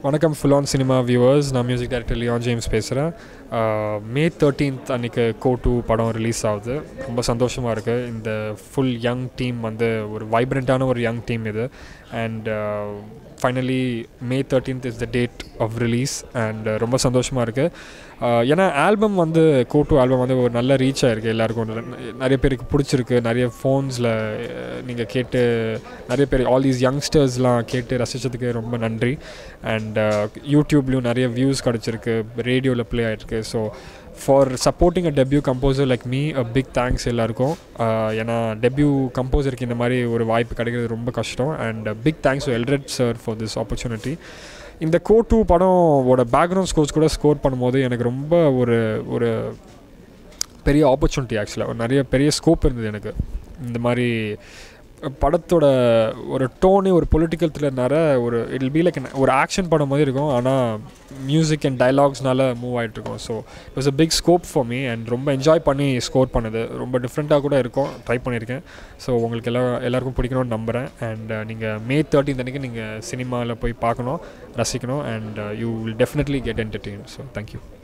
வணக்கம் full on cinema viewers நான் music director Leon James பேசுகிறேன் மே தேர்ட்டீன்த் அன்றைக்கி கோ டூ படம் ரிலீஸ் ஆகுது ரொம்ப சந்தோஷமாக இருக்குது இந்த ஃபுல் யங் டீம் வந்து ஒரு வைப்ரண்ட்டான ஒரு யங் டீம் இது and finally May thirteenth is the date of release and ரொம்ப சந்தோஷமாக இருக்குது ஏன்னா ஆல்பம் வந்து கோ டூ ஆல்பம் வந்து ஒரு நல்ல ரீச் ஆகிருக்கு எல்லாருக்கும் நிறைய பேருக்கு பிடிச்சிருக்கு நிறைய ஃபோன்ஸில் நீங்கள் கேட்டு நிறைய பேர் ஆல் தீஸ் யங்ஸ்டர்ஸ்லாம் கேட்டு ரசித்ததுக்கு ரொம்ப நன்றி அண்ட் யூடியூப்லேயும் நிறைய வியூஸ் கிடச்சிருக்கு ரேடியோவில் ப்ளே ஆகிருக்கு so far supporting a debut composer like me a big thanks எல்லாருக்கும் ஏன்னா டெபியூ கம்போசருக்கு இந்த மாதிரி ஒரு வாய்ப்பு கிடைக்கிறது ரொம்ப கஷ்டம் and big thanks to Elred sir for this opportunity இந்த கோ டூ படமோட பேக்ரவுண்ட் ஸ்கோர்ஸ் கூட ஸ்கோர் பண்ணும்போது எனக்கு ரொம்ப ஒரு ஒரு பெரிய ஆப்பர்ச்சுனிட்டி ஆக்சுவலாக நிறைய பெரிய ஸ்கோப் இருந்தது எனக்கு இந்த மாதிரி படத்தோட ஒரு டோனு ஒரு பொலிட்டிக்கல் த்ரில்லர்னால ஒரு இட் பி லைக் ஒரு ஆக்ஷன் படம் மாதிரி இருக்கும் ஆனால் மியூசிக் அண்ட் டைலாக்ஸ்னால மூவ் ஆகிட்ருக்கோம் so it was a big scope for me and ரொம்ப என்ஜாய் பண்ணி ஸ்கோர் பண்ணுது ரொம்ப டிஃப்ரெண்ட்டாக கூட இருக்கும் ட்ரை பண்ணியிருக்கேன் ஸோ உங்களுக்கு எல்லா எல்லாருக்கும் பிடிக்கணும்னு நம்புகிறேன் அண்ட் நீங்கள் மே தேர்ட்டீன் அன்றைக்கி நீங்கள் சினிமாவில் போய் பார்க்கணும் ரசிக்கணும் and you will definitely get entertain so thank you